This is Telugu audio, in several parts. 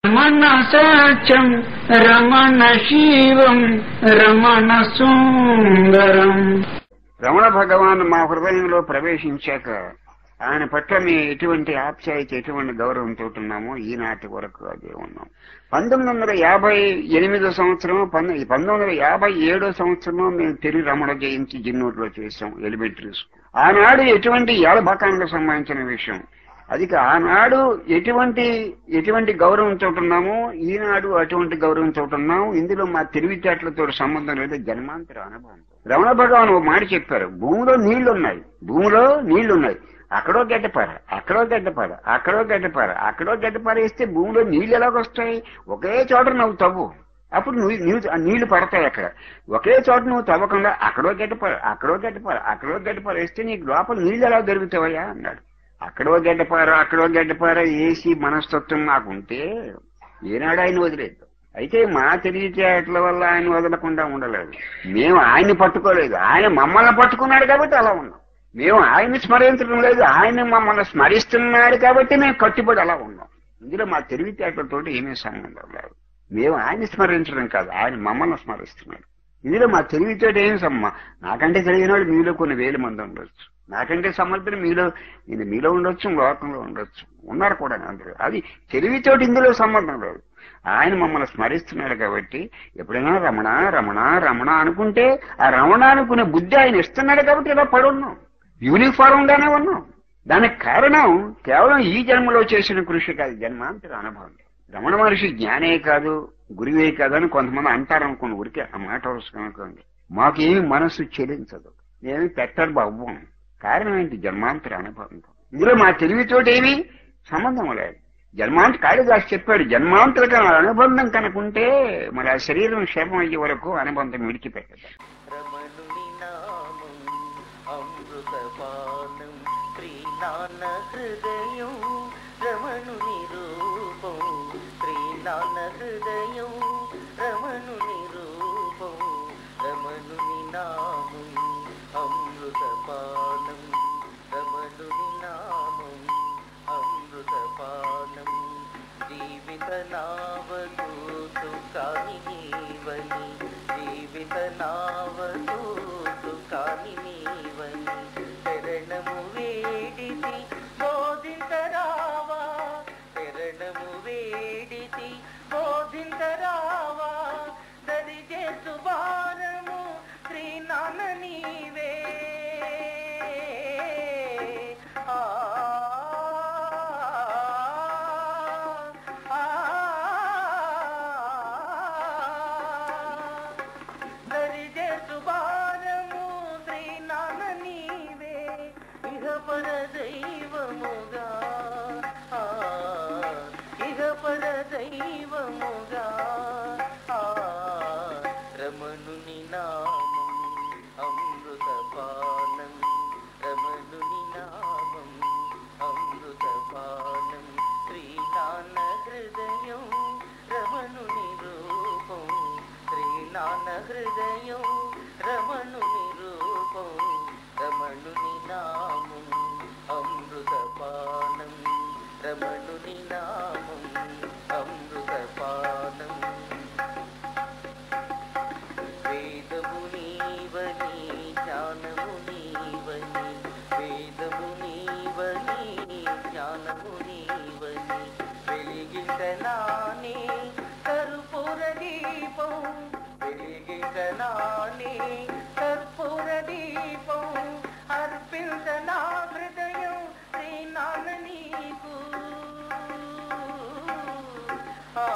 రమణ సత్యం రమణ శివం రమణ సుందరం రమణ భగవాన్ మా హృదయంలో ప్రవేశించాక ఆయన పట్ల మేము ఎటువంటి ఆప్యాయత ఎటువంటి గౌరవంతో ఉన్నామో ఈనాటి వరకు అదే ఉన్నాం పంతొమ్మిది వందల యాభై ఎనిమిదో సంవత్సరం పంతొమ్మిది వందల యాభై ఏడో సంవత్సరం మేము తెలుగు రమణ జయంతి జిన్నూరులో చేసాం ఎలిమెంటరీ స్కూల్ ఆనాడు ఎటువంటి యాలభాకానికి సంబంధించిన విషయం అది ఆనాడు ఎటువంటి ఎటువంటి గౌరవంతో ఉన్నామో ఈనాడు అటువంటి గౌరవంతో ఉన్నాం ఇందులో మా తెలివితేటలతో సంబంధం లేదు జన్మాంతర అనుభవం రమణ భగవాన్ ఒక మాట చెప్పారు భూమిలో నీళ్లు ఉన్నాయి భూమిలో నీళ్లు ఉన్నాయి అక్కడో గడ్డపార అక్కడో గడ్డపార అక్కడో గడ్డపార అక్కడో గడ్డపార వేస్తే భూమిలో నీళ్లు ఎలాగొస్తాయి ఒకే చోట నువ్వు తవ్వు అప్పుడు నువ్వు నీళ్ళు ఆ నీళ్లు పడతాయి అక్కడ ఒకే చోట నువ్వు తవ్వకుండా అక్కడో గడ్డపార అక్కడో గడ్డపార అక్కడో గడ్డపార వేస్తే నీకు లోపల నీళ్లు ఎలా దొరుకుతావయ్యా అన్నాడు అక్కడో గడ్డపార అక్కడో గడ్డపార ఏసి మనస్తత్వం మాకుంటే ఏనాడు ఆయన వదిలేదు అయితే మా తెలివితేటల వల్ల ఆయన వదలకుండా ఉండలేదు మేము ఆయన్ని పట్టుకోలేదు ఆయన మమ్మల్ని పట్టుకున్నాడు కాబట్టి అలా ఉన్నాం మేము ఆయన్ని స్మరించడం లేదు ఆయన మమ్మల్ని స్మరిస్తున్నాడు కాబట్టి మేము కట్టుబడి అలా ఉన్నాం ఇందులో మా తెలివితేటలతో ఏమీ సంబంధం లేదు మేము ఆయన్ని స్మరించడం కాదు ఆయన మమ్మల్ని స్మరిస్తున్నాడు ఇందులో మా తెలివితేట ఏం సమ్మ నాకంటే తెలియని వాళ్ళు మీలో కొన్ని వేల మంది ఉండొచ్చు నాకంటే సమర్థులు మీలో నేను మీలో ఉండొచ్చు లోకంలో ఉండొచ్చు ఉన్నారు కూడా అందరూ అది తెలివితోటి ఇందులో సంబంధం లేదు ఆయన మమ్మల్ని స్మరిస్తున్నాడు కాబట్టి ఎప్పుడైనా రమణ రమణ రమణ అనుకుంటే ఆ రమణ అనుకునే బుద్ధి ఆయన ఇస్తున్నాడు కాబట్టి ఇలా పడున్నాం యూనిఫారం గానే ఉన్నాం దానికి కారణం కేవలం ఈ జన్మలో చేసిన కృషి కాదు జన్మాంతర అనుభవం రమణ మహర్షి జ్ఞానే కాదు గురువే కాదు అని కొంతమంది అంటారు అనుకోండి ఊరికే ఆ మాట వస్తుంది అనుకోండి మాకేమి మనసు చెలించదు మేము పెట్టరు అవ్వం కారణం ఏంటి జన్మాంతర అనుభవం ఇందులో మా తెలివితోటి ఏమీ సంబంధం లేదు జన్మాంత కాళిదాస్ చెప్పాడు జన్మాంతర అనుబంధం కనుకుంటే మరి ఆ శరీరం క్షేమం అయ్యే వరకు అనుబంధం విడిచిపెట్టదు రమణుని నామం అమృతపానం శ్రీనాన్న హృదయం రమణుని రూపం శ్రీనాన్న హృదయం రమణుని రూపం రమణుని నామం అమృతపానం రమణుని నామం అమృతపానం జీవిత నావదూతు కాని నీవని జీవిత నావదూతు కాని నీవని శరణము వేడితి బోధింతరావా శరణము వేడితి బోధింతరావా దరి చేసు భారము శ్రీనాన్న నీవే ఆ దరిజేసు భారము శ్రీనాన్న నీవే ఇహ పర దైవముగా ఆ, ఇహ పర దైవముగా ఆ, రమణుని నామం అమృతపానం రమణుని నామం అమృతపానం శ్రీనాన్న హృదయం రమణుని రూపం శ్రీనాన్న హృదయం రమణుని రూపం రమణుని నామం అమృతపానం రమణుని నామం అమృతపానం వేదము నీవని జ్ఞానము నీవని వేదము నీవని జ్ఞానము నీవని వెలిగించనానే కర్పూర దీపం వెలిగించనానే కర్పూర దీపం అర్పించనా హృదయం శ్రీనాన్న నీకు ఆ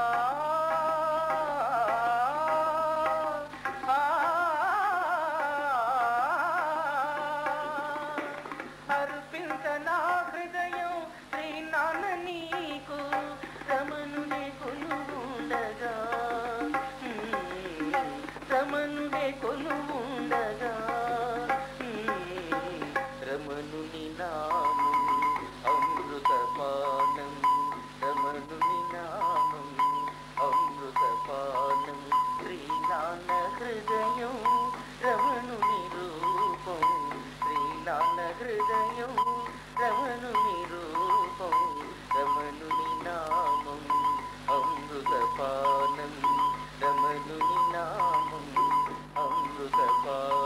అర్పించనా హృదయం శ్రీనాన్న నీకు రమణుడే కొలువుండగా రమణుడే కొలువుండగా రమణుని పావని